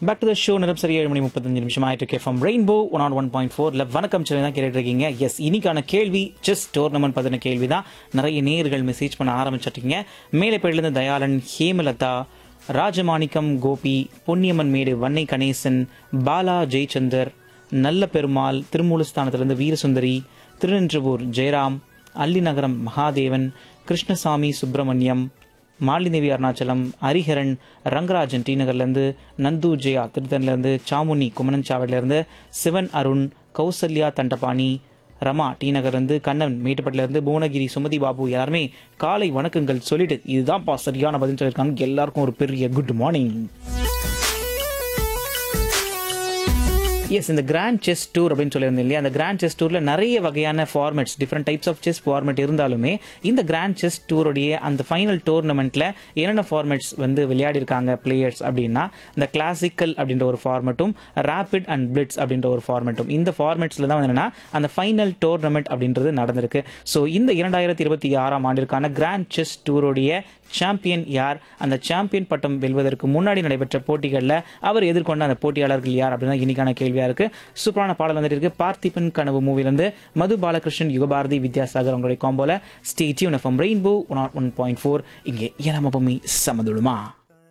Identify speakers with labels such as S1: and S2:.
S1: back to the show நேரம் சரி ஏழு மணி முப்பத்தஞ்சு நிமிஷம் ஆயிட்டு இருக்கு from Rainbow one o one point ஃபோர்ல வணக்கம் சொல்லி தான் கேட்டுட்டு இருக்கீங்க எஸ் இன்னைக்கான கேள்வி செஸ் டோர்னமெண்ட் பத்தின கேள்வி தான் நிறைய நேர்கள் மெசேஜ் பண்ண ஆரம்பிச்சிட்டீங்க மேலைப்பேட்டிலிருந்து தயாளன் ஹேமலதா ராஜமாணிக்கம் கோபி பொன்னியம்மன் மேடு வன்னை கணேசன் பாலா ஜெயச்சந்தர் நல்ல பெருமாள் திருமூலஸ்தானத்திலிருந்து வீரசுந்தரி திருநின்றவூர் ஜெயராம் அல்லிநகரம் மகாதேவன் கிருஷ்ணசாமி சுப்பிரமணியம் மாலினேவி அருணாச்சலம் ஹரிஹரன் ரங்கராஜன் டி நகர்லேருந்து நந்து ஜெயா திருத்தன்லேருந்து சாமுனி குமணன்சாவடிலேருந்து சிவன் அருண் கௌசல்யா தண்டபாணி ரமா டி நகர்லேருந்து கண்ணன் மேட்டுப்பட்டிலேருந்து புவனகிரி சுமதி பாபு எல்லாருமே காலை வணக்கங்கள் சொல்லிட்டு இதுதான்ப்பா சரியான பதில் சொல்லியிருக்காங்க எல்லாருக்கும் ஒரு பெரிய குட் மார்னிங் எஸ் இந்த கிராண்ட் செஸ் டூர் அப்படின்னு சொல்லியிருந்தேன் இல்லையா அந்த கிராண்ட் செஸ் டூரில் நிறைய வகையான formats different types of chess format இருந்தாலுமே இந்த கிராண்ட் செஸ் டூருடைய அந்த ஃபைனல் டோர்னமெண்ட்டில் என்னென்ன ஃபார்மேட்ஸ் வந்து விளையாடிருக்காங்க பிளேயர்ஸ் அப்படின்னா இந்த கிளாசிக்கல் அப்படின்ற ஒரு ஃபார்மேட்டும் ரேபிட் அண்ட் பிளிட்ஸ் அப்படின்ற ஒரு ஃபார்மேட்டும் இந்த ஃபார்மேட்ஸில் தான் வந்து என்னன்னா அந்த ஃபைனல் டோர்னமெண்ட் அப்படின்றது நடந்திருக்கு ஸோ இந்த இரண்டாயிரத்தி இருபத்தி ஆறாம் ஆண்டிற்கான கிராண்ட் செஸ் டூருடைய சாம்பியன் யார் அந்த சாம்பியன் பட்டம் வெல்வதற்கு முன்னாடி நடைபெற்ற போட்டிகளில் அவர் எதிர்கொண்ட அந்த போட்டியாளர்கள் யார் அப்படின்னா இன்னைக்கான கேள்வியா இருக்கு சூப்பரான பாடல் வந்துட்டு இருக்கு பார்த்திபன் கனவு மூவிலிருந்து மது பாலகிருஷ்ணன் யுகபாரதி வித்யாசாகர் அவங்களுடைய காம்போல ஸ்டேட்யூன் FM Rainbow one one point four இங்கே ஏனாம பூமி சமதுடுமா